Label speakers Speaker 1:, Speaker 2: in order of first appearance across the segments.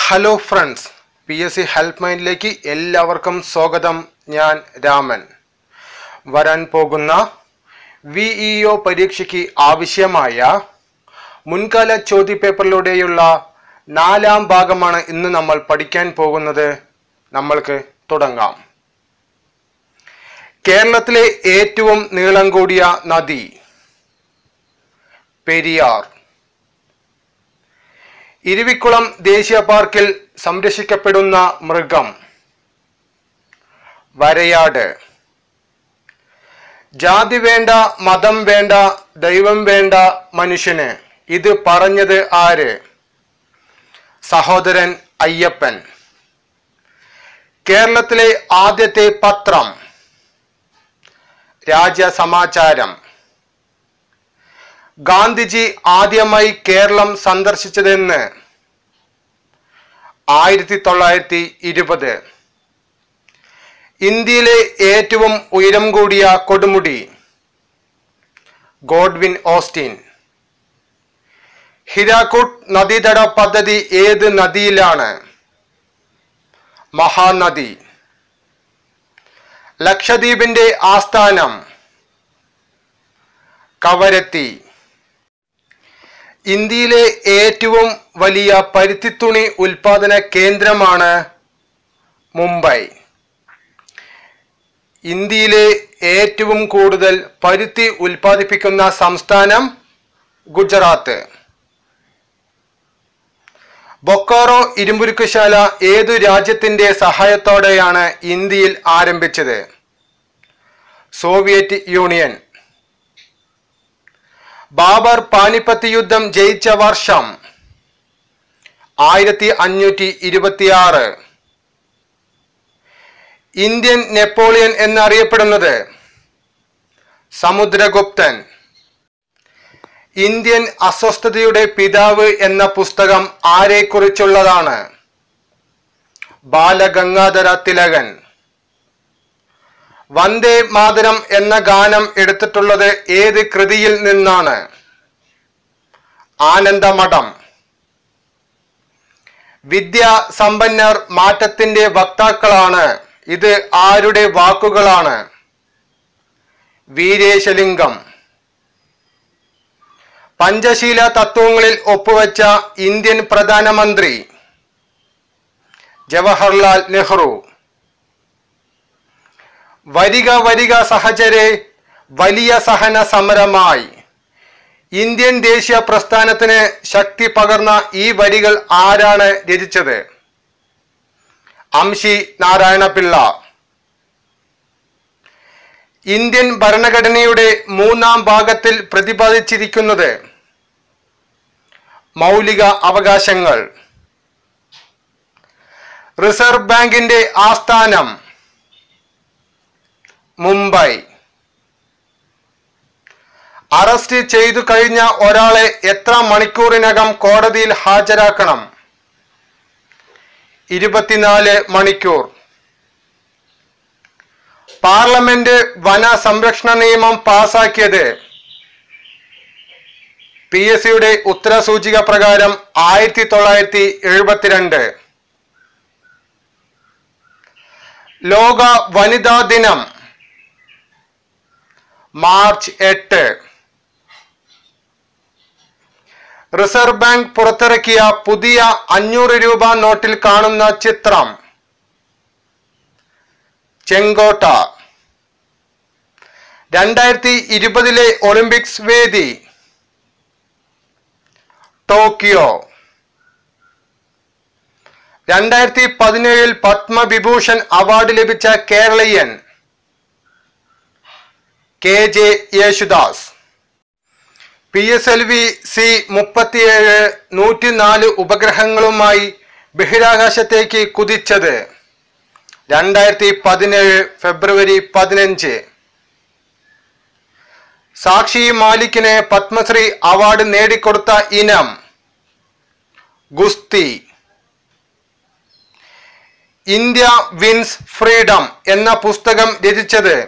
Speaker 1: hello friends P S C help മൈൻഡിലേക്ക് എല്ലാവർക്കും സ്വാഗതം ഞാൻ രാമൻ വരാൻ പോകുന്ന വി ഇ ഒ പരീക്ഷയ്ക്ക് ആവശ്യമായ മുൻകാല ചോദ്യപേപ്പറിലൂടെയുള്ള നാലാം ഭാഗമാണ് ഇന്ന് നമ്മൾ പഠിക്കാൻ പോകുന്നത് നമ്മൾക്ക് തുടങ്ങാം കേരളത്തിലെ ഏറ്റവും നീളം കൂടിയ നദി പെരിയാർ ഇരുവിക്കുളം ദേശീയ പാർക്കിൽ സംരക്ഷിക്കപ്പെടുന്ന മൃഗം വരയാട് ജാതി വേണ്ട മതം വേണ്ട ദൈവം വേണ്ട മനുഷ്യന് ഇത് പറഞ്ഞത് ആര് സഹോദരൻ അയ്യപ്പൻ കേരളത്തിലെ ആദ്യത്തെ പത്രം രാജ്യസമാചാരം ഗാന്ധിജി ആദ്യമായി കേരളം സന്ദർശിച്ചതെന്ന് ആയിരത്തി തൊള്ളായിരത്തി ഇരുപത് ഇന്ത്യയിലെ ഏറ്റവും ഉയരം കൂടിയ കൊടുമുടി ഗോഡ്വിൻ ഓസ്റ്റിൻ ഹിരാക്കുട്ട് നദീതട പദ്ധതി ഏത് നദിയിലാണ് മഹാനദി ലക്ഷദ്വീപിന്റെ ആസ്ഥാനം കവരത്തി ഇന്ത്യയിലെ ഏറ്റവും വലിയ പരുത്തിത്തുണി ഉൽപാദന കേന്ദ്രമാണ് മുംബൈ ഇന്ത്യയിലെ ഏറ്റവും കൂടുതൽ പരുത്തി ഉൽപ്പാദിപ്പിക്കുന്ന സംസ്ഥാനം ഗുജറാത്ത് ബൊക്കാറോ ഇരുമ്പുരുക്കുശാല ഏതു രാജ്യത്തിന്റെ സഹായത്തോടെയാണ് ഇന്ത്യയിൽ ആരംഭിച്ചത് സോവിയറ്റ് യൂണിയൻ ബാബർ പാനിപ്പത്ത് യുദ്ധം ജയിച്ച വർഷം ആയിരത്തി അഞ്ഞൂറ്റി ഇരുപത്തിയാറ് ഇന്ത്യൻ നെപ്പോളിയൻ എന്നറിയപ്പെടുന്നത് സമുദ്രഗുപ്തൻ ഇന്ത്യൻ അസ്വസ്ഥതയുടെ പിതാവ് എന്ന പുസ്തകം ആരെക്കുറിച്ചുള്ളതാണ് ബാലഗംഗാധര തിലകൻ വന്ദേ മാതരം എന്ന ഗാനം എടുത്തിട്ടുള്ളത് ഏത് കൃതിയിൽ നിന്നാണ് ആനന്ദമഠം വിദ്യാസമ്പന്നർ മാറ്റത്തിന്റെ വക്താക്കളാണ് ഇത് ആരുടെ വാക്കുകളാണ് വീരേശലിംഗം പഞ്ചശീല തത്വങ്ങളിൽ ഒപ്പുവെച്ച ഇന്ത്യൻ പ്രധാനമന്ത്രി ജവഹർലാൽ നെഹ്റു വരിക വരിക സഹചരെ വലിയ സഹന സമരമായി ഇന്ത്യൻ ദേശീയ പ്രസ്ഥാനത്തിന് ശക്തി പകർന്ന ഈ വരികൾ ആരാണ് രചിച്ചത് അംശി നാരായണപിള്ള ഇന്ത്യൻ ഭരണഘടനയുടെ മൂന്നാം ഭാഗത്തിൽ പ്രതിപാദിച്ചിരിക്കുന്നത് മൗലിക അവകാശങ്ങൾ റിസർവ് ബാങ്കിന്റെ ആസ്ഥാനം മുംബൈ അറസ്റ്റ് ചെയ്തു കഴിഞ്ഞ ഒരാളെ എത്ര മണിക്കൂറിനകം കോടതിയിൽ ഹാജരാക്കണം ഇരുപത്തിനാല് മണിക്കൂർ പാർലമെന്റ് വന സംരക്ഷണ നിയമം പാസാക്കിയത് പി എസ് സിയുടെ ഉത്തരസൂചിക പ്രകാരം ആയിരത്തി തൊള്ളായിരത്തി എഴുപത്തിരണ്ട് ലോക വനിതാ ദിനം മാർച്ച് എട്ട് റിസർവ് ബാങ്ക് പുറത്തിറക്കിയ പുതിയ അഞ്ഞൂറ് രൂപ നോട്ടിൽ കാണുന്ന ചിത്രം ചെങ്കോട്ട രണ്ടായിരത്തി ഇരുപതിലെ ഒളിമ്പിക്സ് വേദി ടോക്കിയോ രണ്ടായിരത്തി പതിനേഴിൽ പത്മവിഭൂഷൺ അവാർഡ് ലഭിച്ച കേരളീയൻ K J Yesudas P S L V C മുപ്പത്തിയേഴ് നൂറ്റിനാല് ഉപഗ്രഹങ്ങളുമായി ബഹിരാകാശത്തേക്ക് കുതിച്ചത് രണ്ടായിരത്തി പതിനേഴ് ഫെബ്രുവരി പതിനഞ്ച് സാക്ഷി മാലിക്കിന് പത്മശ്രീ അവാർഡ് നേടിക്കൊടുത്ത ഇനം ഗുസ്തി ഇന്ത്യ വിൻസ് ഫ്രീഡം എന്ന പുസ്തകം രചിച്ചത്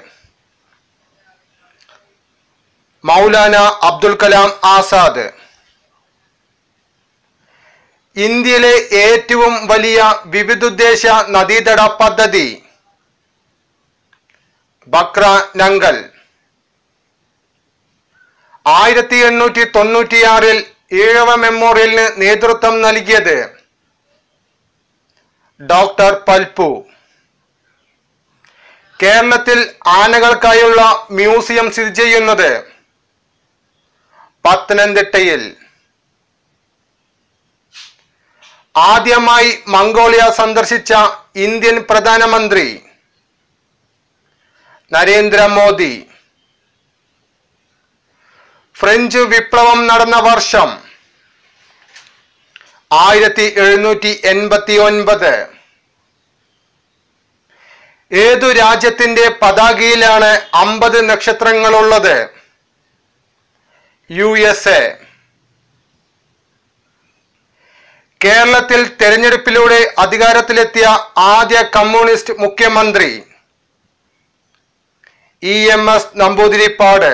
Speaker 1: മൗലാന അബ്ദുൽ കലാം ആസാദ് ഇന്ത്യയിലെ ഏറ്റവും വലിയ വിവിധോദ്ദേശ നദീതട പദ്ധതി ബക്ര നങ്കൽ ആയിരത്തി എണ്ണൂറ്റി തൊണ്ണൂറ്റിയാറിൽ ഈഴവ മെമ്മോറിയലിന് നേതൃത്വം നൽകിയത് ഡോക്ടർ പൽപു കേരളത്തിൽ ആനകൾക്കായുള്ള മ്യൂസിയം സ്ഥിതി ചെയ്യുന്നത് പത്തനംതിട്ടയിൽ ആദ്യമായി മംഗോളിയ സന്ദർശിച്ച ഇന്ത്യൻ പ്രധാനമന്ത്രി നരേന്ദ്രമോദി ഫ്രഞ്ച് വിപ്ലവം നടന്ന വർഷം ആയിരത്തി എഴുന്നൂറ്റി എൺപത്തി ഒൻപത് ഏതു രാജ്യത്തിന്റെ പതാകയിലാണ് അമ്പത് നക്ഷത്രങ്ങളുള്ളത് യു എസ് എ കേരളത്തിൽ തെരഞ്ഞെടുപ്പിലൂടെ അധികാരത്തിലെത്തിയ ആദ്യ കമ്മ്യൂണിസ്റ്റ് മുഖ്യമന്ത്രി ഇ എം എസ് നമ്പൂതിരിപ്പാട്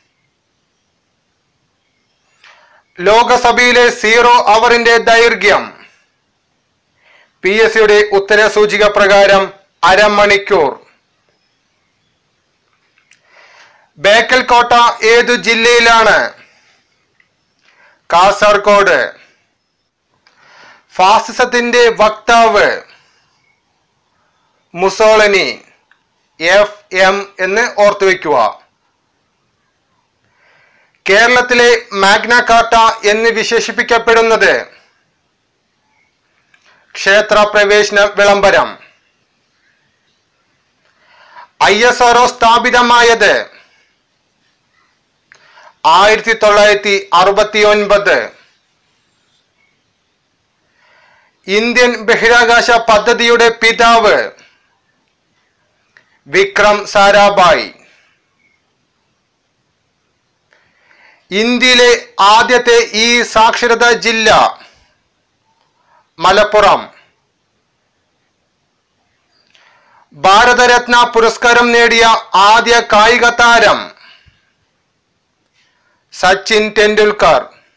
Speaker 1: ലോകസഭയിലെ സീറോ അവറിന്റെ ദൈർഘ്യം പി എസ് സിയുടെ ഉത്തരസൂചിക പ്രകാരം അരമണിക്കൂർ ബേക്കൽ കോട്ട ഏതു ജില്ലയിലാണ് കാസർഗോഡ് ഫാസിസത്തിന്റെ വക്താവ് മുസോളനി എഫ് എം എന്ന് ഓർത്തുവെക്കുക കേരളത്തിലെ മാഗ്ന കാർട്ട എന്ന് വിശേഷിപ്പിക്കപ്പെടുന്നത് ക്ഷേത്ര പ്രവേശന വിളംബരം ഐ എസ് ആർഒ സ്ഥാപിതമായത് ആയിരത്തി തൊള്ളായിരത്തി അറുപത്തി ഒൻപത് ഇന്ത്യൻ ബഹിരാകാശ പദ്ധതിയുടെ പിതാവ് വിക്രം സാരാഭായ് ഇന്ത്യയിലെ ആദ്യത്തെ ഈ സാക്ഷരതാ ജില്ല മലപ്പുറം ഭാരതരത്ന പുരസ്കാരം നേടിയ ആദ്യ കായിക താരം സച്ചിൻ ടെണ്ടുൽക്കർ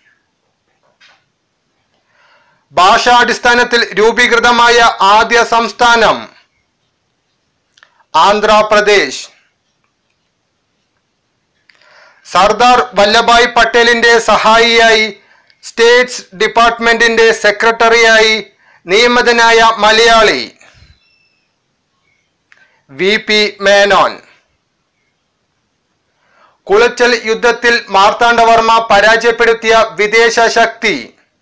Speaker 1: ഭാഷാടിസ്ഥാനത്തിൽ രൂപീകൃതമായ ആദ്യ സംസ്ഥാനം ആന്ധ്രാപ്രദേശ് സർദാർ വല്ലഭായ് പട്ടേലിന്റെ സഹായിയായി സ്റ്റേറ്റ്സ് ഡിപ്പാർട്ട്മെന്റിന്റെ സെക്രട്ടറിയായി നിയമിതനായ മലയാളി വി പി മേനോൻ കുളച്ചൽ യുദ്ധത്തിൽ മാർത്താണ്ഡവർമ്മ പരാജയപ്പെടുത്തിയ വിദേശ ശക്തി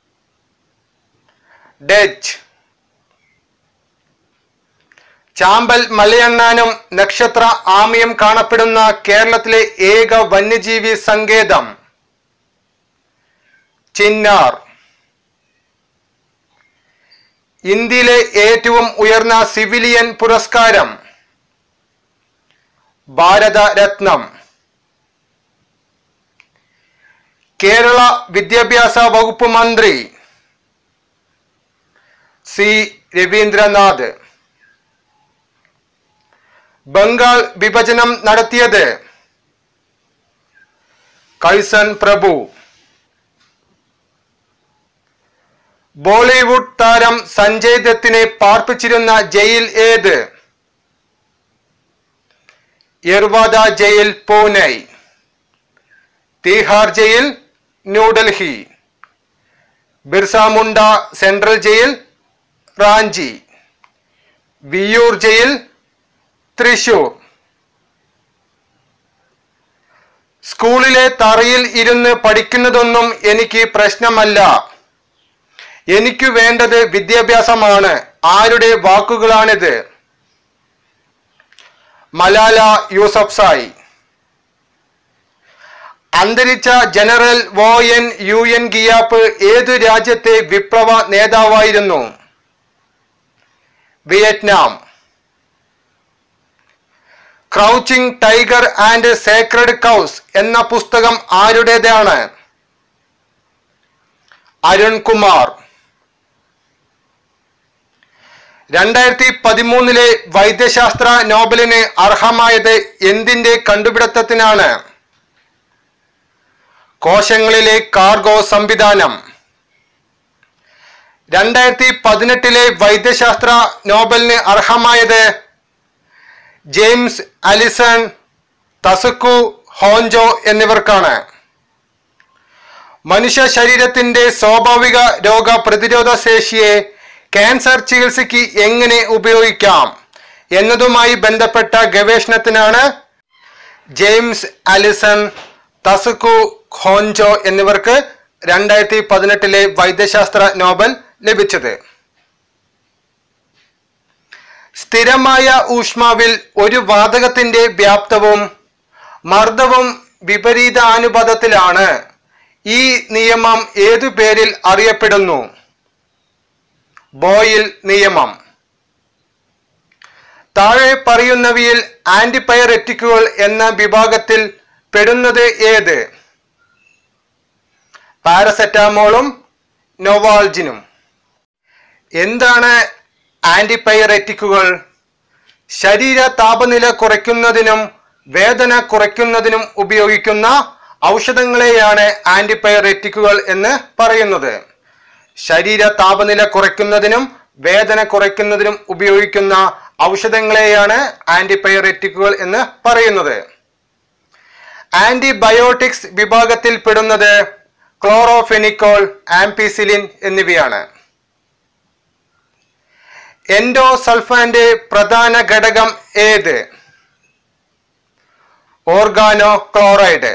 Speaker 1: ഡച്ച് ചാമ്പൽ മലയണ്ണാനും നക്ഷത്ര ആമയും കാണപ്പെടുന്ന കേരളത്തിലെ ഏക വന്യജീവി സങ്കേതം ചിന്നാർ ഇന്ത്യയിലെ ഏറ്റവും ഉയർന്ന സിവിലിയൻ പുരസ്കാരം ഭാരതരത്നം കേരള വിദ്യാഭ്യാസ വകുപ്പ് മന്ത്രി സി രവീന്ദ്രനാഥ് ബംഗാൾ വിഭജനം നടത്തിയത് കൈസൻ പ്രഭു ബോളിവുഡ് താരം സഞ്ജയ് ദത്തിനെ പാർപ്പിച്ചിരുന്ന ജയിൽ ഏത് Yerwada jail Pune Tihar jail New Delhi Birsa Munda central jail Ranchi Viyyur jail Thrissur സ്കൂളിലെ തറയിൽ ഇരുന്ന് പഠിക്കുന്നതൊന്നും എനിക്ക് പ്രശ്നമല്ല എനിക്ക് വേണ്ടത് വിദ്യാഭ്യാസമാണ് ആരുടെ വാക്കുകളാണിത് മലാല യൂസഫ്സായി അന്തരിച്ച ജനറൽ വോ എൻ യു എൻ ഗിയാപ്പ് ഏതു രാജ്യത്തെ വിപ്ലവ നേതാവായിരുന്നു Vietnam crouching tiger and sacred cows എന്ന പുസ്തകം ആരുടേതാണ് അരുൺകുമാർ രണ്ടായിരത്തി പതിമൂന്നിലെ വൈദ്യശാസ്ത്ര നോബലിന് അർഹമായത് എന്തിന്റെ കണ്ടുപിടുത്തത്തിനാണ് കോശങ്ങളിലെ കാർഗോ സംവിധാനം രണ്ടായിരത്തി പതിനെട്ടിലെ വൈദ്യശാസ്ത്ര നോബലിന് അർഹമായത് ജെയിംസ് അലിസൺ തസുക്കു ഹോഞ്ചോ എന്നിവർക്കാണ് മനുഷ്യ ശരീരത്തിന്റെ സ്വാഭാവിക രോഗ പ്രതിരോധ ശേഷിയെ ക്യാൻസർ ചികിത്സയ്ക്ക് എങ്ങനെ ഉപയോഗിക്കാം എന്നതുമായി ബന്ധപ്പെട്ട ഗവേഷണത്തിനാണ് ജെയിംസ് അലിസൺ തസുക്കു ഹോഞ്ചോ എന്നിവർക്ക് രണ്ടായിരത്തി പതിനെട്ടിലെ വൈദ്യശാസ്ത്ര നോബൽ ലഭിച്ചത് സ്ഥിരമായ ഊഷ്മാവിൽ ഒരു വാതകത്തിന്റെ വ്യാപ്തവും മർദ്ദവും വിപരീതാനുപാതത്തിലാണ് ഈ നിയമം ഏതു പേരിൽ അറിയപ്പെടുന്നു ബോയിൽ നിയമം താഴെ പറയുന്നവയിൽ ആന്റിപയററ്റിക്കുകൾ എന്ന വിഭാഗത്തിൽ പെടുന്നത് ഏത് പാരസെറ്റാമോളും നൊവാൾജിനും എന്താണ് ആന്റിപയററ്റിക്കുകൾ ശരീര താപനില കുറയ്ക്കുന്നതിനും വേദന കുറയ്ക്കുന്നതിനും ഉപയോഗിക്കുന്ന ഔഷധങ്ങളെയാണ് ആന്റിപയററ്റിക്കുകൾ എന്ന് പറയുന്നത് ശരീര താപനില കുറയ്ക്കുന്നതിനും വേദന കുറയ്ക്കുന്നതിനും ഉപയോഗിക്കുന്ന ഔഷധങ്ങളെയാണ് ആന്റിപയററ്റിക്കുകൾ എന്ന് പറയുന്നത് ആന്റിബയോട്ടിക്സ് വിഭാഗത്തിൽ പെടുന്നത് ക്ലോറോഫെനിക്കോൾ ആംപിസിലിൻ എന്നിവയാണ് എൻഡോസൾഫാന്റെ പ്രധാന ഘടകം ഏത് ഓർഗാനോ ക്ലോറൈഡ്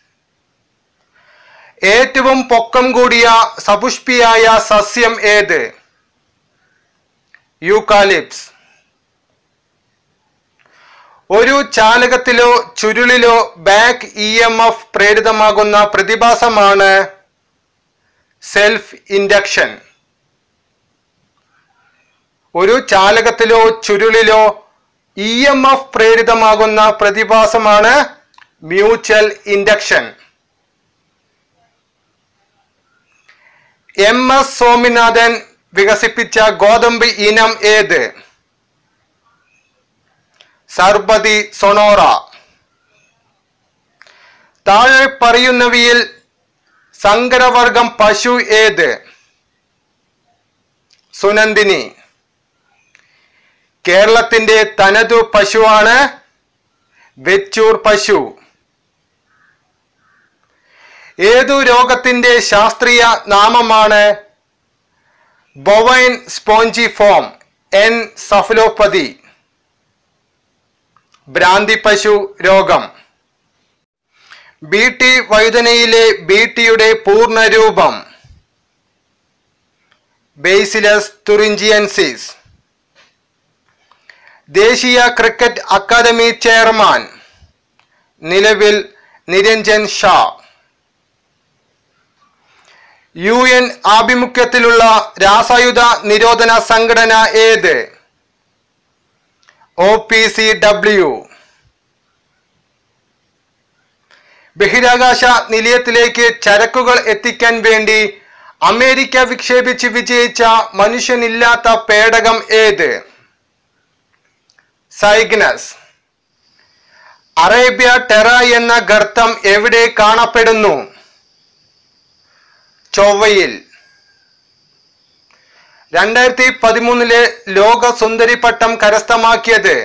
Speaker 1: ഏറ്റവും പൊക്കം കൂടിയ സപുഷ്പിയായ സസ്യം ഏത് യൂക്കാലിപ്സ് ഒരു ചാലകത്തിലോ ചുരുളിലോ ബാക്ക് ഇ എം എഫ് പ്രേരിതമാകുന്ന പ്രതിഭാസമാണ് സെൽഫ് ഇൻഡക്ഷൻ ഒരു ചാലകത്തിലോ ചുരുളിലോ ഇ എം എഫ് പ്രേരിതമാകുന്ന പ്രതിഭാസമാണ് mutual induction M S Swaminathan വികസിപ്പിച്ച ഗോതമ്പ് ഇനം ഏത് സർബതി സൊണോറ താഴെ പറയുന്നവയിൽ സങ്കരവർഗം പശു ഏത് സുനന്ദിനി കേരളത്തിന്റെ തനതു പശുവാണ് വെച്ചൂർ പശു ഏതു രോഗത്തിന്റെ ശാസ്ത്രീയ നാമമാണ് bovine spongiform encephalopathy ഭ്രാന്തി പശു രോഗം ബി ടി വൈദനയിലെ ബി ടിയുടെ പൂർണ്ണരൂപം ബേസിലസ് തുറിഞ്ചിയൻസിസ് ദേശീയ ക്രിക്കറ്റ് അക്കാദമി ചെയർമാൻ നിലവിൽ നിരഞ്ജൻ ഷാ യു എൻ ആഭിമുഖ്യത്തിലുള്ള രാസായുധ നിരോധന സംഘടന ഏത് ഒ പി സി ഡബ്ല്യു ബഹിരാകാശ നിലയത്തിലേക്ക് ചരക്കുകൾ എത്തിക്കാൻ വേണ്ടി അമേരിക്ക വിക്ഷേപിച്ച് വിജയിച്ച മനുഷ്യനില്ലാത്ത പേടകം ഏത് സൈഗ്നസ് അറേബ്യ ടെറ എന്ന ഗർത്തം എവിടെ കാണപ്പെടുന്നു ചൊവ്വയിൽ രണ്ടായിരത്തി പതിമൂന്നിലെ ലോക സുന്ദരി പട്ടം കരസ്ഥമാക്കിയത്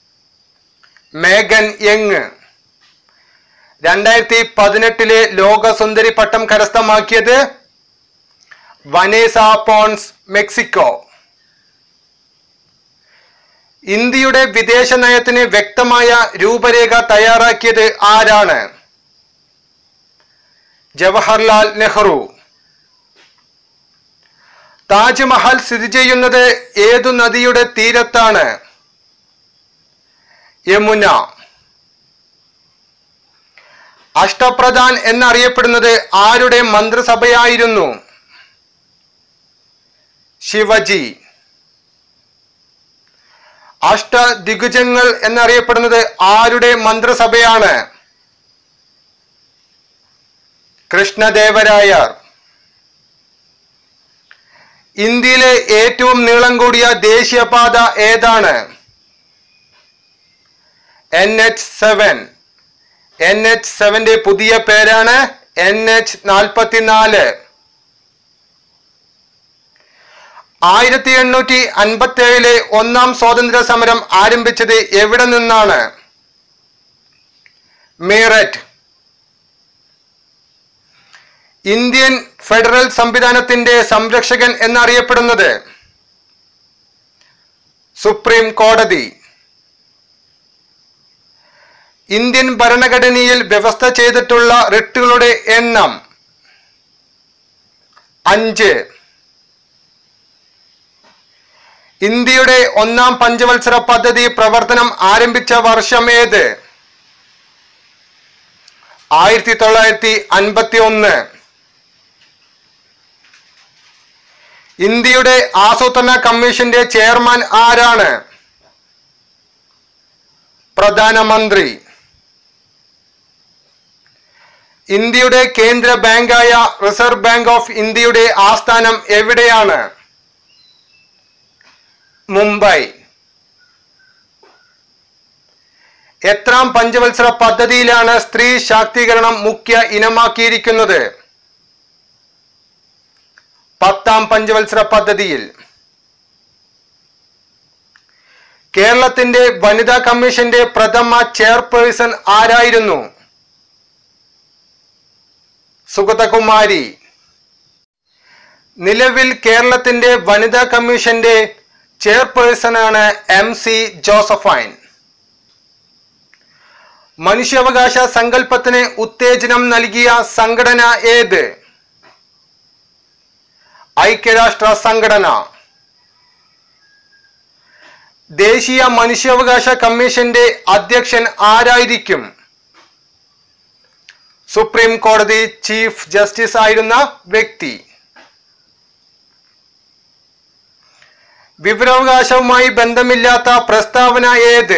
Speaker 1: മേഗൻ യങ് രണ്ടായിരത്തി പതിനെട്ടിലെ ലോക സുന്ദരി പട്ടം കരസ്ഥമാക്കിയത് വനേസ പോൺസ് മെക്സിക്കോ ഇന്ത്യയുടെ വിദേശ നയത്തിന് വ്യക്തമായ രൂപരേഖ തയ്യാറാക്കിയത് ആരാണ് ജവഹർലാൽ നെഹ്റു താജ്മഹൽ സ്ഥിതി ചെയ്യുന്നത് ഏതു നദിയുടെ തീരത്താണ് യമുന അഷ്ടപ്രധാൻ എന്നറിയപ്പെടുന്നത് ആരുടെ മന്ത്രിസഭയായിരുന്നു ശിവജി അഷ്ടദിഗ്ഗജങ്ങൾ എന്നറിയപ്പെടുന്നത് ആരുടെ മന്ത്രിസഭയാണ് കൃഷ്ണദേവരായർ ഇന്ത്യയിലെ ഏറ്റവും നീളം കൂടിയ ദേശീയപാത ഏതാണ് N H seven N H സെവന്റെ പുതിയ പേരാണ് എൻ എച്ച് നാൽപ്പത്തിനാല് ആയിരത്തി എണ്ണൂറ്റി അൻപത്തി ഏഴിലെ ഒന്നാം സ്വാതന്ത്ര്യ സമരം ആരംഭിച്ചത് എവിടെ നിന്നാണ് മീററ്റ് ഇന്ത്യൻ ഫെഡറൽ സംവിധാനത്തിന്റെ സംരക്ഷകൻ എന്നറിയപ്പെടുന്നത് സുപ്രീം കോടതി ഇന്ത്യൻ ഭരണഘടനയിൽ വ്യവസ്ഥ ചെയ്തിട്ടുള്ള റിട്ടുകളുടെ എണ്ണം അഞ്ച് ഇന്ത്യയുടെ ഒന്നാം പഞ്ചവത്സര പദ്ധതി പ്രവർത്തനം ആരംഭിച്ച വർഷം ഏത് ആയിരത്തി തൊള്ളായിരത്തി അൻപത്തി ഒന്ന് ഇന്ത്യയുടെ ആസൂത്രണ കമ്മീഷന്റെ ചെയർമാൻ ആരാണ് പ്രധാനമന്ത്രി ഇന്ത്യയുടെ കേന്ദ്ര ബാങ്കായ റിസർവ് ബാങ്ക് ഓഫ് ഇന്ത്യയുടെ ആസ്ഥാനം എവിടെയാണ് മുംബൈ എത്രാം പഞ്ചവത്സര പദ്ധതിയിലാണ് സ്ത്രീ ശാക്തീകരണം മുഖ്യ ഇനമാക്കിയിരിക്കുന്നത് പത്താം പഞ്ചവത്സര പദ്ധതിയിൽ കേരളത്തിന്റെ വനിതാ കമ്മീഷന്റെ പ്രഥമ ചെയർപേഴ്സൺ ആരായിരുന്നു സുഗതകുമാരി നിലവിൽ കേരളത്തിന്റെ വനിതാ കമ്മീഷന്റെ ചെയർപേഴ്സണാണ് എം സി ജോസഫൈൻ മനുഷ്യാവകാശ സങ്കല്പത്തിന് ഉത്തേജനം നൽകിയ സംഘടന ഏത് ഐക്യരാഷ്ട്ര സംഘടന ദേശീയ മനുഷ്യാവകാശ കമ്മീഷന്റെ അധ്യക്ഷൻ ആരായിരിക്കും സുപ്രീം കോടതി ചീഫ് ജസ്റ്റിസ് ആയിരുന്ന വ്യക്തി വിവരാവകാശവുമായി ബന്ധമില്ലാത്ത പ്രസ്താവന ഏത്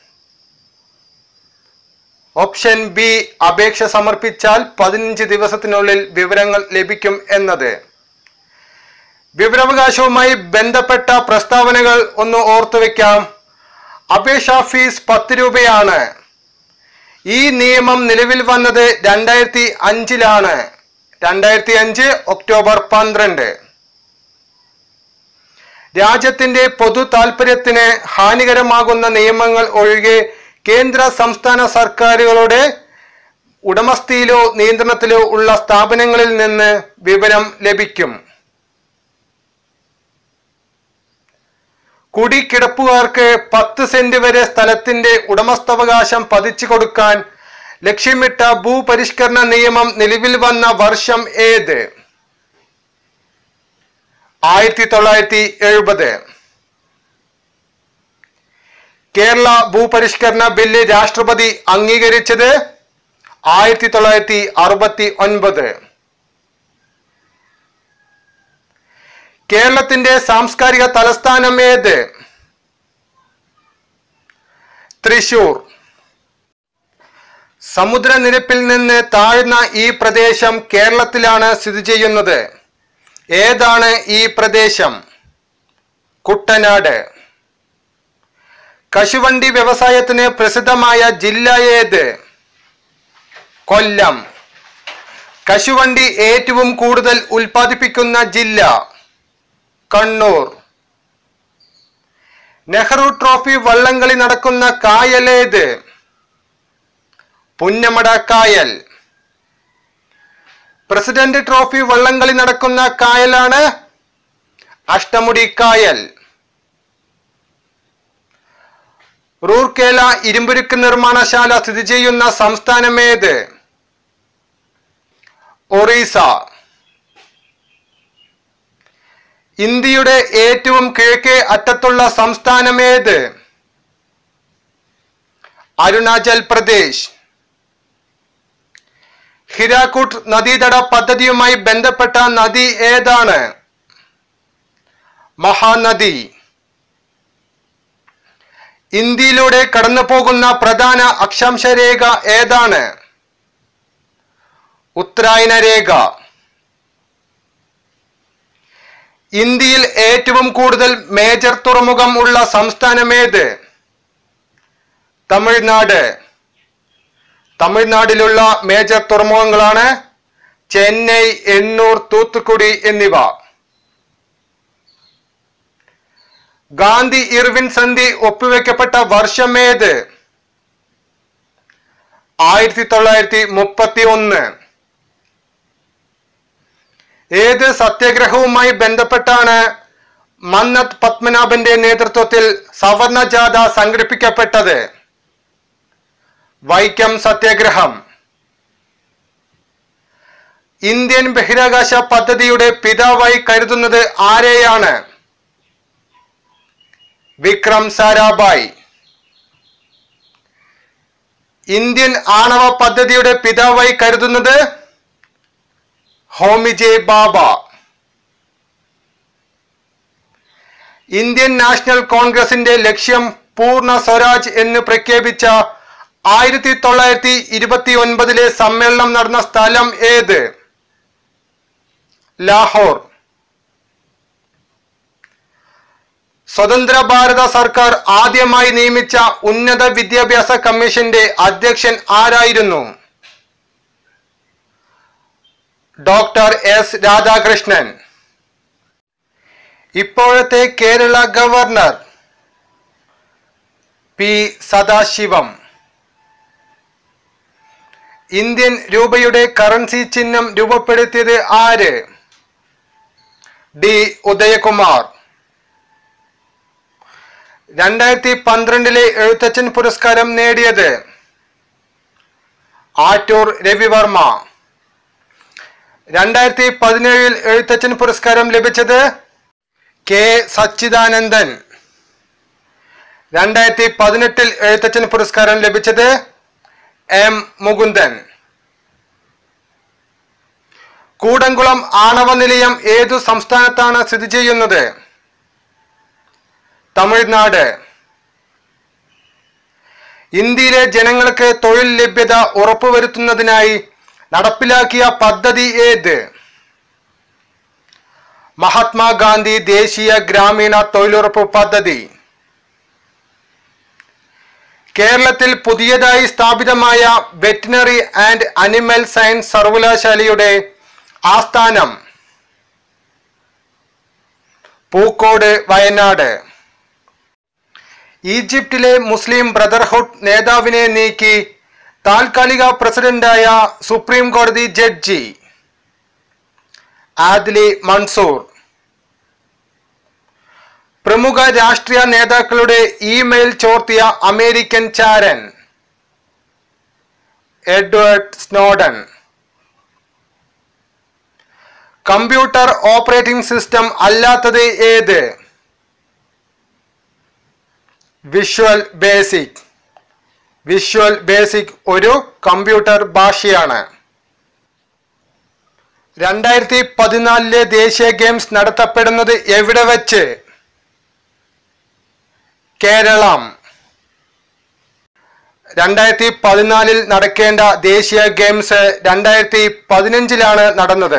Speaker 1: ഓപ്ഷൻ ബി അപേക്ഷ സമർപ്പിച്ചാൽ പതിനഞ്ച് ദിവസത്തിനുള്ളിൽ വിവരങ്ങൾ ലഭിക്കും എന്നത് വിവരാവകാശവുമായി ബന്ധപ്പെട്ട പ്രസ്താവനകൾ ഒന്ന് ഓർത്തു വെക്കാം അപേക്ഷാ ഫീസ് പത്ത് രൂപയാണ് ഈ നിയമം നിലവിൽ വന്നത് രണ്ടായിരത്തി അഞ്ചിലാണ് രണ്ടായിരത്തി അഞ്ച് ഒക്ടോബർ പന്ത്രണ്ട് രാജ്യത്തിന്റെ പൊതു താൽപര്യത്തിന് ഹാനികരമാകുന്ന നിയമങ്ങൾ ഒഴികെ കേന്ദ്ര സംസ്ഥാന സർക്കാരുകളുടെ ഉടമസ്ഥയിലോ നിയന്ത്രണത്തിലോ ഉള്ള സ്ഥാപനങ്ങളിൽ നിന്ന് വിവരം ലഭിക്കും കുടിക്കിടപ്പുകാർക്ക് പത്ത് സെന്റ് വരെ സ്ഥലത്തിന്റെ ഉടമസ്ഥാവകാശം പതിച്ചു കൊടുക്കാൻ ലക്ഷ്യമിട്ട ഭൂപരിഷ്കരണ നിയമം നിലവിൽ വന്ന വർഷം ഏത് ആയിരത്തി തൊള്ളായിരത്തി എഴുപത് കേരള ഭൂപരിഷ്കരണ ബില്ല് രാഷ്ട്രപതി അംഗീകരിച്ചത് ആയിരത്തി തൊള്ളായിരത്തി അറുപത്തി ഒൻപത് കേരളത്തിന്റെ സാംസ്കാരിക തലസ്ഥാനം ഏത് തൃശൂർ സമുദ്രനിരപ്പിൽ നിന്ന് താഴ്ന്ന ഈ പ്രദേശം കേരളത്തിലാണ് സ്ഥിതി ചെയ്യുന്നത് ഏതാണ് ഈ പ്രദേശം കുട്ടനാട് കശുവണ്ടി വ്യവസായത്തിന് പ്രസിദ്ധമായ ജില്ല ഏത് കൊല്ലം കശുവണ്ടി ഏറ്റവും കൂടുതൽ ഉൽപ്പാദിപ്പിക്കുന്ന ജില്ല കണ്ണൂർ നെഹ്റു ട്രോഫി വള്ളംകളി നടക്കുന്ന കായൽ ഏത് പുന്നമട കായൽ പ്രസിഡന്റ് ട്രോഫി വള്ളംകളി നടക്കുന്ന കായലാണ് അഷ്ടമുടി കായൽ റൂർക്കേല ഇരുമ്പുരുക്ക് നിർമ്മാണശാല സ്ഥിതി ചെയ്യുന്ന സംസ്ഥാനമേത് ഒറീസ ഇന്ത്യയുടെ ഏറ്റവും കിഴക്കേ അറ്റത്തുള്ള സംസ്ഥാനമേത് അരുണാചൽ പ്രദേശ് ഹിരാക്കുട്ട് നദീതട പദ്ധതിയുമായി ബന്ധപ്പെട്ട നദി ഏതാണ് മഹാനദി ഇന്ത്യയിലൂടെ കടന്നു പോകുന്ന പ്രധാന അക്ഷാംശ രേഖ ഏതാണ് ഉത്തരായന രേഖ ഇന്ത്യയിൽ ഏറ്റവും കൂടുതൽ മേജർ തുറമുഖം ഉള്ള സംസ്ഥാനമേത് തമിഴ്നാട് തമിഴ്നാട്ടിലുള്ള മേജർ തുറമുഖങ്ങളാണ് ചെന്നൈ എണ്ണൂർ തൂത്തുക്കുടി എന്നിവ ഗാന്ധി ഇർവിൻ സന്ധി ഒപ്പുവെക്കപ്പെട്ട വർഷമേത് ആയിരത്തി തൊള്ളായിരത്തി മുപ്പത്തി ഒന്ന് ഏത് സത്യാഗ്രഹവുമായി ബന്ധപ്പെട്ടാണ് മന്നത് പത്മനാഭന്റെ നേതൃത്വത്തിൽ സവർണ ജാഥ സംഘടിപ്പിക്കപ്പെട്ടത് വൈക്കം സത്യാഗ്രഹം ഇന്ത്യൻ ബഹിരാകാശ പദ്ധതിയുടെ പിതാവായി കരുതുന്നത് ആരെയാണ് വിക്രം സാരാഭായ് ഇന്ത്യൻ ആണവ പദ്ധതിയുടെ പിതാവായി കരുതുന്നത് ഹോമിജെ ബാബ ഇന്ത്യൻ നാഷണൽ കോൺഗ്രസിന്റെ ലക്ഷ്യം പൂർണ്ണ സ്വരാജ് എന്ന് പ്രഖ്യാപിച്ച ആയിരത്തി തൊള്ളായിരത്തി ഇരുപത്തി ഒൻപതിലെ സമ്മേളനം നടന്ന സ്ഥലം ഏത് ലാഹോർ സ്വതന്ത്ര ഭാരത സർക്കാർ ആദ്യമായി നിയമിച്ച ഉന്നത വിദ്യാഭ്യാസ കമ്മീഷന്റെ അധ്യക്ഷൻ ആരായിരുന്നു ഡോക്ടർ എസ് രാധാകൃഷ്ണൻ ഇപ്പോഴത്തെ Kerala governor P Sathasivam Indian രൂപയുടെ കറൻസി ചിഹ്നം രൂപപ്പെടുത്തിയത് ആര് ഡി ഉദയകുമാർ രണ്ടായിരത്തി പന്ത്രണ്ടിലെ എഴുത്തച്ഛൻ പുരസ്കാരം നേടിയത് ആറ്റൂർ രവിവർമ്മ രണ്ടായിരത്തി പതിനേഴിൽ എഴുത്തച്ഛൻ പുരസ്കാരം ലഭിച്ചത് കെ സച്ചിദാനന്ദൻ രണ്ടായിരത്തി പതിനെട്ടിൽ എഴുത്തച്ഛൻ പുരസ്കാരം ലഭിച്ചത് എം മുകുന്ദൻ കൂടംകുളം ആണവ നിലയം ഏതു സംസ്ഥാനത്താണ് സ്ഥിതി ചെയ്യുന്നത് തമിഴ്നാട് ഇന്ത്യയിലെ ജനങ്ങൾക്ക് തൊഴിൽ ലഭ്യത ഉറപ്പുവരുത്തുന്നതിനായി നടപ്പിലാക്കിയ പദ്ധതി ഏത് മഹാത്മാഗാന്ധി ദേശീയ ഗ്രാമീണ തൊഴിലുറപ്പ് പദ്ധതി കേരളത്തിൽ പുതിയതായി സ്ഥാപിതമായ വെറ്റിനറി ആൻഡ് അനിമൽ സയൻസ് സർവകലാശാലയുടെ ആസ്ഥാനം പൂക്കോട് വയനാട് ഈജിപ്തിലെ മുസ്ലിം ബ്രദർഹുഡ് നേതാവിനെ നീക്കി താൽക്കാലിക പ്രസിഡന്റായ സുപ്രീം കോടതി ജഡ്ജി ആദ്ലി മൻസൂർ പ്രമുഖ രാഷ്ട്രീയ നേതാക്കളുടെ ഇമെയിൽ ചോർത്തിയ അമേരിക്കൻ ചാരൻ Edward Snowden computer operating system അല്ലാത്തത് ഏത് വിഷ്വൽ ബേസിക് വിഷ്വൽ ബേസിക് ഒരു കമ്പ്യൂട്ടർ ഭാഷയാണ് രണ്ടായിരത്തി പതിനാലിലെ ദേശീയ ഗെയിംസ് നടത്തപ്പെടുന്നത് എവിടെ വെച്ച് കേരളം രണ്ടായിരത്തി പതിനാലിൽ നടക്കേണ്ട ദേശീയ ഗെയിംസ് രണ്ടായിരത്തി പതിനഞ്ചിലാണ് നടന്നത്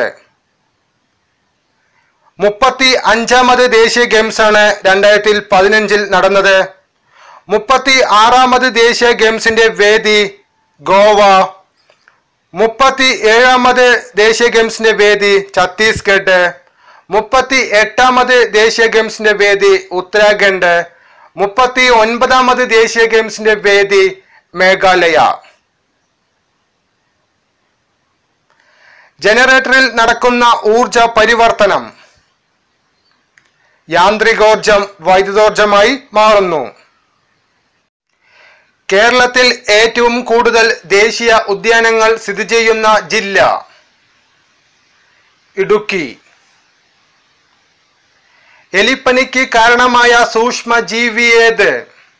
Speaker 1: മുപ്പത്തി അഞ്ചാമത് ദേശീയ ഗെയിംസ് ആണ് രണ്ടായിരത്തി പതിനഞ്ചിൽ നടന്നത് മുപ്പത്തി ആറാമത് ദേശീയ ഗെയിംസിന്റെ വേദി ഗോവ മുപ്പത്തി ഏഴാമത് ദേശീയ ഗെയിംസിന്റെ വേദി ഛത്തീസ്ഗഡ് മുപ്പത്തി എട്ടാമത് ദേശീയ ഗെയിംസിന്റെ വേദി ഉത്തരാഖണ്ഡ് മുപ്പത്തി ഒൻപതാമത് ദേശീയ ഗെയിംസിന്റെ വേദി മേഘാലയ ജനറേറ്ററിൽ നടക്കുന്ന ഊർജ പരിവർത്തനം യാന്ത്രികോർജം വൈദ്യുതോർജമായി മാറുന്നു കേരളത്തിൽ ഏറ്റവും കൂടുതൽ ദേശീയ ഉദ്യാനങ്ങൾ സ്ഥിതി ചെയ്യുന്ന ജില്ല ഇടുക്കി എലിപ്പനിക്ക് കാരണമായ സൂക്ഷ്മ ജീവി ഏത്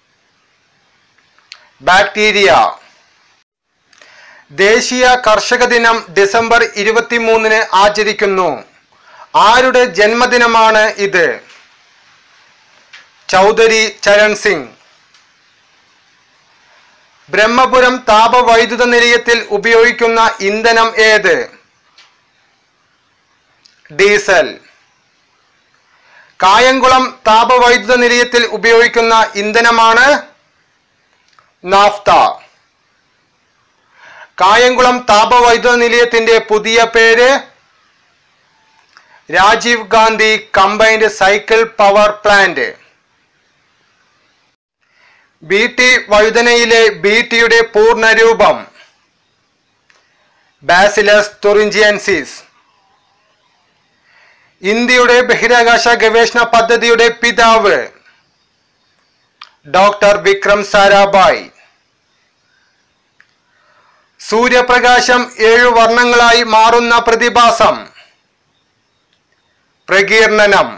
Speaker 1: ബാക്ടീരിയ ദേശീയ കർഷക ദിനം ഡിസംബർ ഇരുപത്തിമൂന്നിന് ആചരിക്കുന്നു ആരുടെ ജന്മദിനമാണ് ഇത് ചൗധരി ചരൺ സിംഗ് ബ്രഹ്മപുരം താപവൈദ്യുത നിലയത്തിൽ ഉപയോഗിക്കുന്ന ഇന്ധനം ഏത് ഡീസൽ കായംകുളം താപവൈദ്യുത നിലയത്തിൽ ഉപയോഗിക്കുന്ന ഇന്ധനമാണ് നാഫ്ത കായംകുളം താപവൈദ്യുത നിലയത്തിന്റെ പുതിയ പേര് Rajiv Gandhi combined cycle power plant B T വഴുതനയിലെ ബി ടിയുടെ പൂർണ്ണരൂപം ബാസിലസ് തുറിഞ്ചിയൻസിസ് ഇന്ത്യയുടെ ബഹിരാകാശ ഗവേഷണ പദ്ധതിയുടെ പിതാവ് ഡോക്ടർ വിക്രം സാരാഭായ് സൂര്യപ്രകാശം ഏഴു വർണ്ണങ്ങളായി മാറുന്ന പ്രതിഭാസം പ്രകീർണനം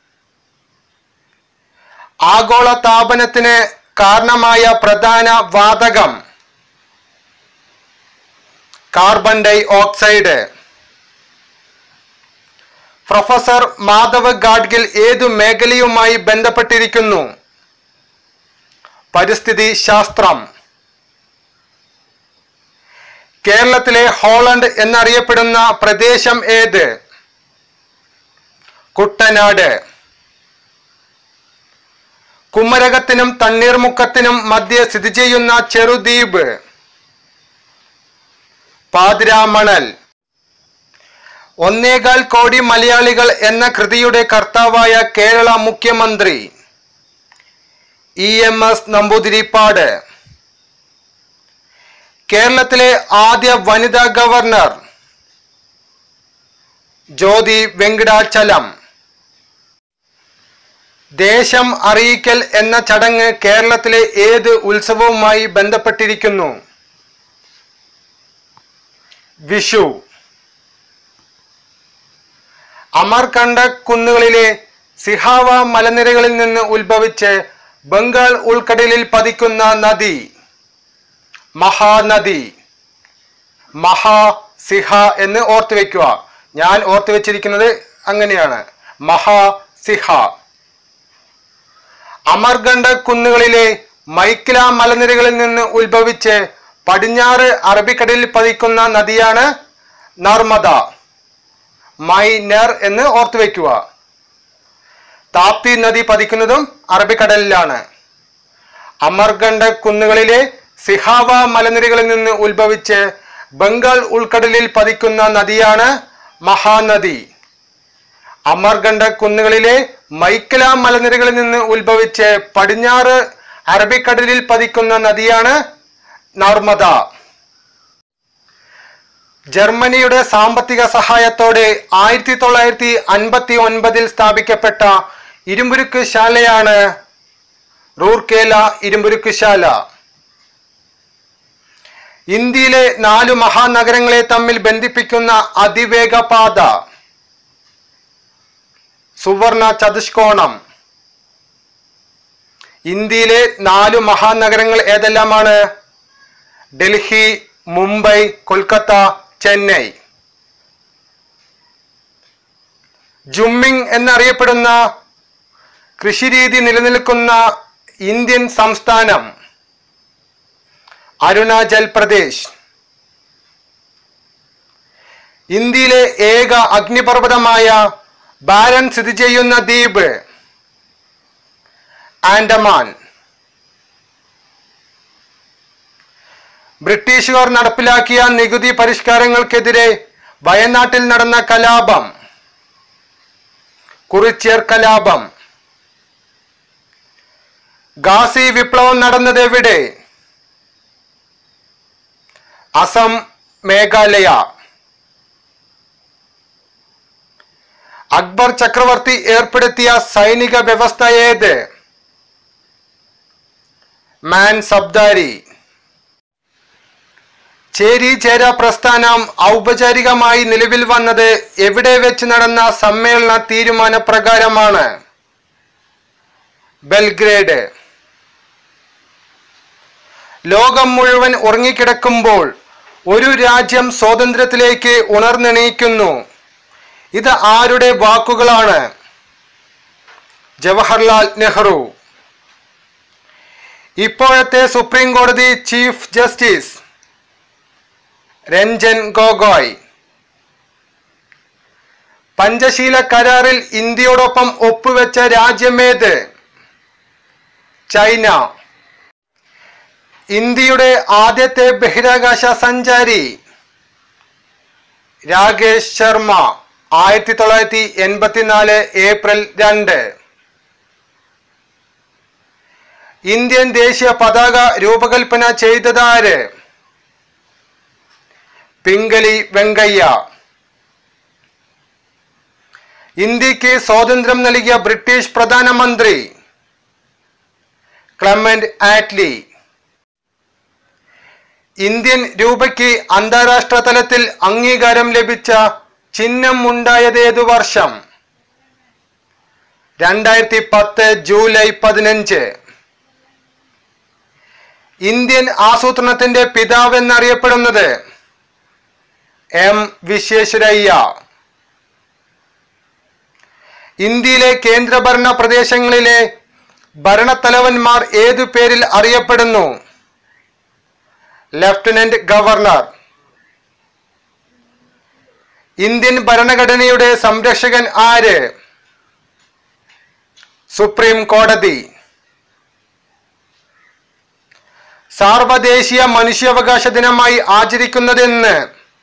Speaker 1: ആഗോള താപനത്തിന് കാരണമായ പ്രധാന വാതകം carbon dioxide professor Madhav Gadgil ഏതു മേഖലയുമായി ബന്ധപ്പെട്ടിരിക്കുന്നു പരിസ്ഥിതി ശാസ്ത്രം കേരളത്തിലെ ഹോളണ്ട് എന്നറിയപ്പെടുന്ന പ്രദേശം ഏത് കുട്ടനാട് കുമരകത്തിനും തണ്ണീർമുക്കത്തിനും മധ്യ സ്ഥിതി ചെയ്യുന്ന ചെറുദ്വീപ് പാതിരാമണൽ ഒന്നേകാൽ കോടി മലയാളികൾ എന്ന കൃതിയുടെ കർത്താവായ കേരള മുഖ്യമന്ത്രി ഇ എം എസ് നമ്പൂതിരിപ്പാട് കേരളത്തിലെ ആദ്യ വനിതാ ഗവർണർ ജ്യോതി വെങ്കടാചലം ദേശം അറിയിക്കൽ എന്ന ചടങ്ങ് കേരളത്തിലെ ഏത് ഉത്സവവുമായി ബന്ധപ്പെട്ടിരിക്കുന്നു വിഷു അമർകണ്ട കുന്നുകളിലെ സിഹാവ മലനിരകളിൽ നിന്ന് ഉത്ഭവിച്ച് ബംഗാൾ ഉൾക്കടലിൽ പതിക്കുന്ന നദി മഹാനദി മഹാ സിഹ എന്ന് ഓർത്തു വെക്കുക ഞാൻ ഓർത്തു വെച്ചിരിക്കുന്നത് അങ്ങനെയാണ് മഹാ സിഹ അമർഗണ്ഡ കുന്നുകളിലെ മൈക്കില മലനിരകളിൽ നിന്ന് ഉത്ഭവിച്ച് പടിഞ്ഞാറ് അറബിക്കടലിൽ പതിക്കുന്ന നദിയാണ് നർമ്മദ മൈനർ എന്ന് ഓർത്തു വെക്കുക താപ്തി നദി പതിക്കുന്നതും അറബിക്കടലിലാണ് അമർഗണ്ഡ കുന്നുകളിലെ സിഹാവ മലനിരകളിൽ നിന്ന് ഉത്ഭവിച്ച് ബംഗാൾ ഉൾക്കടലിൽ പതിക്കുന്ന നദിയാണ് മഹാനദി അമർഗണ്ഡ കുന്നുകളിലെ മൈക്കല മലനിരകളിൽ നിന്ന് ഉത്ഭവിച്ച് പടിഞ്ഞാറ് അറബിക്കടലിൽ പതിക്കുന്ന നദിയാണ് നർമ്മദ ജർമ്മനിയുടെ സാമ്പത്തിക സഹായത്തോടെ ആയിരത്തി തൊള്ളായിരത്തി അൻപത്തി ഒൻപതിൽ സ്ഥാപിക്കപ്പെട്ട ഇരുമ്പുരുക്ക് ശാലയാണ് റൂർക്കേല ഇരുമ്പുരുക്ക് ശാല ഇന്ത്യയിലെ നാലു മഹാനഗരങ്ങളെ തമ്മിൽ ബന്ധിപ്പിക്കുന്ന അതിവേഗ പാത സുവർണ ചതുഷ്കോണം ഇന്ത്യയിലെ നാലു മഹാനഗരങ്ങൾ ഏതെല്ലാമാണ് ഡൽഹി മുംബൈ കൊൽക്കത്ത ചെന്നൈ ജുമ്മിങ് എന്നറിയപ്പെടുന്ന കൃഷിരീതി നിലനിൽക്കുന്ന ഇന്ത്യൻ സംസ്ഥാനം അരുണാചൽ പ്രദേശ് ഇന്ത്യയിലെ ഏക അഗ്നിപർവ്വതമായ ബാരൻ സ്ഥിതി ചെയ്യുന്ന ദ്വീപ് ആൻഡമാൻ ബ്രിട്ടീഷുകാർ നടപ്പിലാക്കിയ നികുതി പരിഷ്കാരങ്ങൾക്കെതിരെ വയനാട്ടിൽ നടന്ന കലാപം കുറിച്യർ കലാപം ഗാസി വിപ്ലവം നടന്നത് എവിടെ അസം മേഘാലയ അക്ബർ ചക്രവർത്തി ഏർപ്പെടുത്തിയ സൈനിക വ്യവസ്ഥ ഏത് മാൻ സബ്ദാരി ചേരി ചേര പ്രസ്ഥാനം ഔപചാരികമായി നിലവിൽ വന്നത് എവിടെ വെച്ച് നടന്ന സമ്മേളന തീരുമാനപ്രകാരമാണ് ബെൽഗ്രേഡ് ലോകം മുഴുവൻ ഉറങ്ങിക്കിടക്കുമ്പോൾ ഒരു രാജ്യം സ്വാതന്ത്ര്യത്തിലേക്ക് ഉണർന്നെണീക്കുന്നു ഇത് ആരുടെ വാക്കുകളാണ് ജവഹർലാൽ നെഹ്റു ഇപ്പോഴത്തെ സുപ്രീം കോടതി ചീഫ് ജസ്റ്റിസ് രഞ്ജൻ ഗൊഗോയ് പഞ്ചശീല കരാറിൽ ഇന്ത്യയോടൊപ്പം ഒപ്പുവെച്ച രാജ്യമേത് ചൈന ഇന്ത്യയുടെ ആദ്യത്തെ ബഹിരാകാശ സഞ്ചാരി രാകേഷ് ശർമ്മ ആയിരത്തി തൊള്ളായിരത്തി എൺപത്തിനാല് ഏപ്രിൽ രണ്ട് ഇന്ത്യൻ ദേശീയ പതാക രൂപകൽപ്പന ചെയ്തതാര് പിംഗലി വെങ്കയ്യ ഇന്ത്യക്ക് സ്വാതന്ത്ര്യം നൽകിയ ബ്രിട്ടീഷ് പ്രധാനമന്ത്രി ക്ലമന്റ് ആറ്റ്ലി ഇന്ത്യൻ രൂപയ്ക്ക് അന്താരാഷ്ട്ര തലത്തിൽ അംഗീകാരം ലഭിച്ച ചിഹ്നം ഉണ്ടായത് ഏതു വർഷം രണ്ടായിരത്തി പത്ത് ജൂലൈ പതിനഞ്ച് ഇന്ത്യൻ ആസൂത്രണത്തിന്റെ പിതാവ് എന്നറിയപ്പെടുന്നത് എം വിശ്വേശ്വരയ്യ ഇന്ത്യയിലെ കേന്ദ്രഭരണ പ്രദേശങ്ങളിലെ ഭരണത്തലവന്മാർ ഏതു പേരിൽ അറിയപ്പെടുന്നു ലഫ്റ്റനന്റ് ഗവർണർ ഇന്ത്യൻ ഭരണഘടനയുടെ സംരക്ഷകൻ ആര് സുപ്രീം കോടതി സാർവദേശീയ മനുഷ്യാവകാശ ദിനമായി ആചരിക്കുന്നതെന്ന്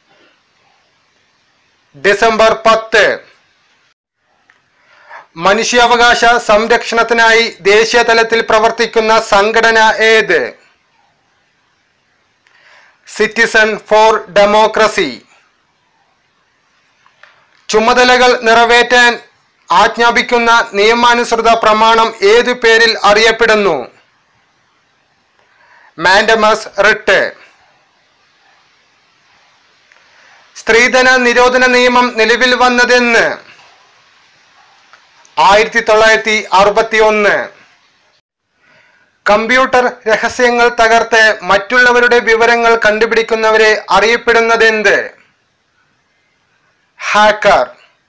Speaker 1: ഡിസംബർ പത്ത് മനുഷ്യാവകാശ സംരക്ഷണത്തിനായി ദേശീയ തലത്തിൽ പ്രവർത്തിക്കുന്ന സംഘടന ഏത് സിറ്റിസൺ ഫോർ ഡെമോക്രസി ചുമതലകൾ നിറവേറ്റാൻ ആജ്ഞാപിക്കുന്ന നിയമാനുസൃത പ്രമാണം ഏതു പേരിൽ അറിയപ്പെടുന്നു മാൻഡമസ് റിട്ട് സ്ത്രീധന നിരോധന നിയമം നിലവിൽ വന്നതെന്ന് ആയിരത്തി തൊള്ളായിരത്തി അറുപത്തി ഒന്ന് കമ്പ്യൂട്ടർ രഹസ്യങ്ങൾ തകർത്ത് മറ്റുള്ളവരുടെ വിവരങ്ങൾ കണ്ടുപിടിക്കുന്നവരെ അറിയപ്പെടുന്നതെന്ത് ഹാക്കർ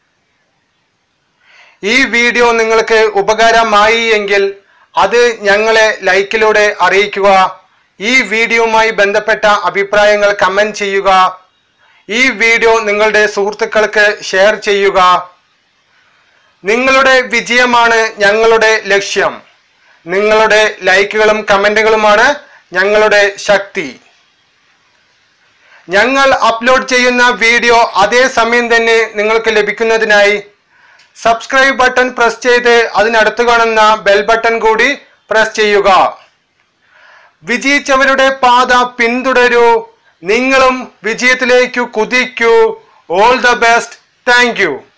Speaker 1: ഈ വീഡിയോ നിങ്ങൾക്ക് ഉപകാരമായി എങ്കിൽ അത് ഞങ്ങളെ ലൈക്കിലൂടെ അറിയിക്കുക ഈ വീഡിയോയുമായി ബന്ധപ്പെട്ട അഭിപ്രായങ്ങൾ കമന്റ് ചെയ്യുക ഈ വീഡിയോ നിങ്ങളുടെ സുഹൃത്തുക്കൾക്ക് ഷെയർ ചെയ്യുക നിങ്ങളുടെ വിജയമാണ് ഞങ്ങളുടെ ലക്ഷ്യം നിങ്ങളുടെ ലൈക്കുകളും കമന്റുകളുമാണ് ഞങ്ങളുടെ ശക്തി ഞങ്ങൾ അപ്ലോഡ് ചെയ്യുന്ന വീഡിയോ അതേ സമയം തന്നെ നിങ്ങൾക്ക് ലഭിക്കുന്നതിനായി സബ്സ്ക്രൈബ് ബട്ടൺ പ്രസ് ചെയ്ത് അതിനടുത്ത് കാണുന്ന ബെൽ ബട്ടൺ കൂടി പ്രസ് ചെയ്യുക വിജയിച്ചവരുടെ പാത പിന്തുടരൂ നിങ്ങളും വിജയത്തിലേക്ക് കുതിക്കൂ all the best thank U